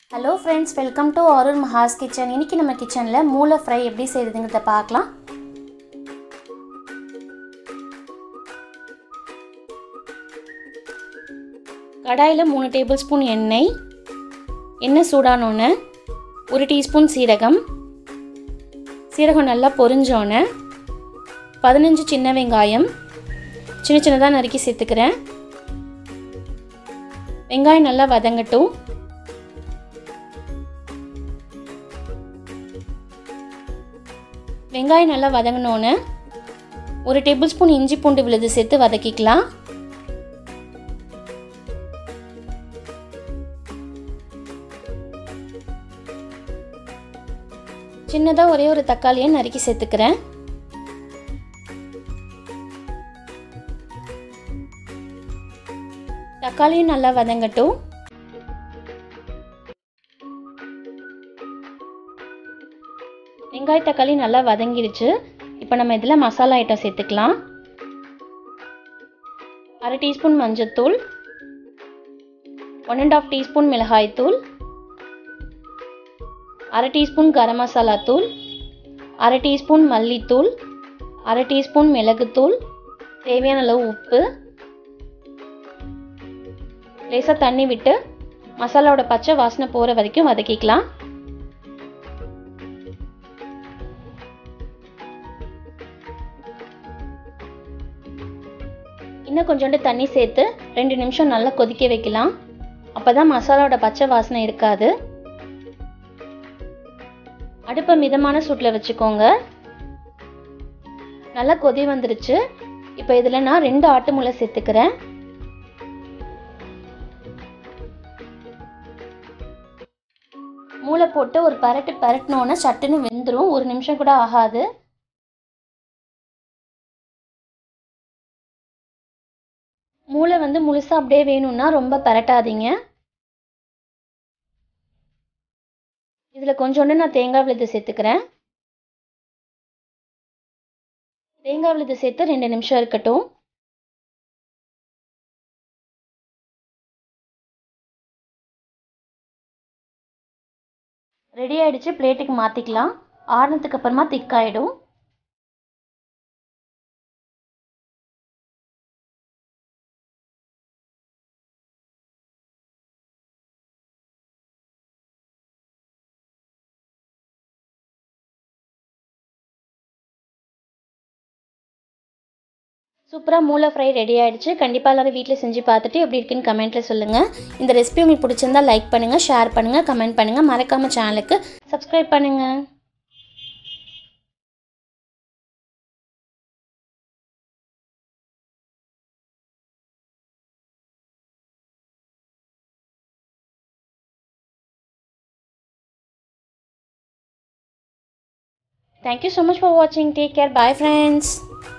Hello friends welcome to Aarur Mahas kitchen இன்றைக்கி நம்ம கிச்சனில் மூளை ஃப்ரை எப்படி செய்கிறதுங்கிறத பார்க்கலாம் கடாயில் மூணு டேபிள் ஸ்பூன் எண்ணெய் எண்ணெய் சூடானோன்னு ஒரு டீஸ்பூன் சீரகம் சீரகம் நல்லா பொரிஞ்சோன்னே பதினஞ்சு சின்ன வெங்காயம் சின்ன சின்னதாக நறுக்கி சேர்த்துக்கிறேன் வெங்காயம் நல்லா வதங்கட்டும் வெங்காயம் நல்லா வதங்கினோன்னு ஒரு டேபிள் ஸ்பூன் இஞ்சி பூண்டு விழுது சேர்த்து வதக்கிக்கலாம் சின்னதாக ஒரே ஒரு தக்காளியை நறுக்கி சேர்த்துக்கிறேன் தக்காளியும் நல்லா வதங்கட்டும் வெங்காய தக்காளி நல்லா வதங்கிடுச்சு இப்போ நம்ம இதில் மசாலா ஐட்டம் சேர்த்துக்கலாம் அரை டீஸ்பூன் மஞ்சத்தூள் ஒன் அண்ட் ஆஃப் டீஸ்பூன் மிளகாய்த்தூள் அரை டீஸ்பூன் கரம் மசாலா தூள் அரை டீஸ்பூன் மல்லித்தூள் அரை டீஸ்பூன் மிளகுத்தூள் தேவையான அளவு உப்பு லேசாக தண்ணி விட்டு மசாலாவோட பச்சை வாசனை போகிற வரைக்கும் வதக்கிக்கலாம் இன்னும் கொஞ்சோண்டு தண்ணி சேர்த்து ரெண்டு நிமிஷம் நல்லா கொதிக்க வைக்கலாம் அப்போ தான் மசாலாவோட பச்சை வாசனை இருக்காது அடுப்பை மிதமான சூட்டில் வச்சுக்கோங்க நல்லா கொதி வந்துருச்சு இப்போ இதில் நான் ரெண்டு ஆட்டு முளை சேர்த்துக்கிறேன் மூளை போட்டு ஒரு பரட்டு பரட்டினோன்னே சட்டுன்னு வெந்துடும் ஒரு நிமிஷம் கூட ஆகாது மூளை வந்து முழுசாக அப்படியே வேணும்னா ரொம்ப பரட்டாதீங்க இதில் கொஞ்சோண்டு நான் தேங்காய் விழுது சேர்த்துக்கிறேன் தேங்காய் விழுது சேர்த்து ரெண்டு நிமிஷம் இருக்கட்டும் ரெடி ஆகிடுச்சு பிளேட்டுக்கு மாற்றிக்கலாம் ஆறுனதுக்கு அப்புறமா திக்காயிடும் சூப்பராக மூளை ஃப்ரை ரெடி ஆகிடுச்சு கண்டிப்பாக எல்லோரும் வீட்டில் செஞ்சு பார்த்துட்டு எப்படி இருக்குன்னு கமெண்ட்டில் சொல்லுங்கள் இந்த ரெசிபி உங்களுக்கு பிடிச்சிருந்தா லைக் பண்ணுங்கள் ஷேர் பண்ணுங்கள் கமெண்ட் பண்ணுங்கள் மறக்காமல் சேனலுக்கு சப்ஸ்கிரைப் பண்ணுங்கள் Thank you so much for watching. Take care. Bye, friends.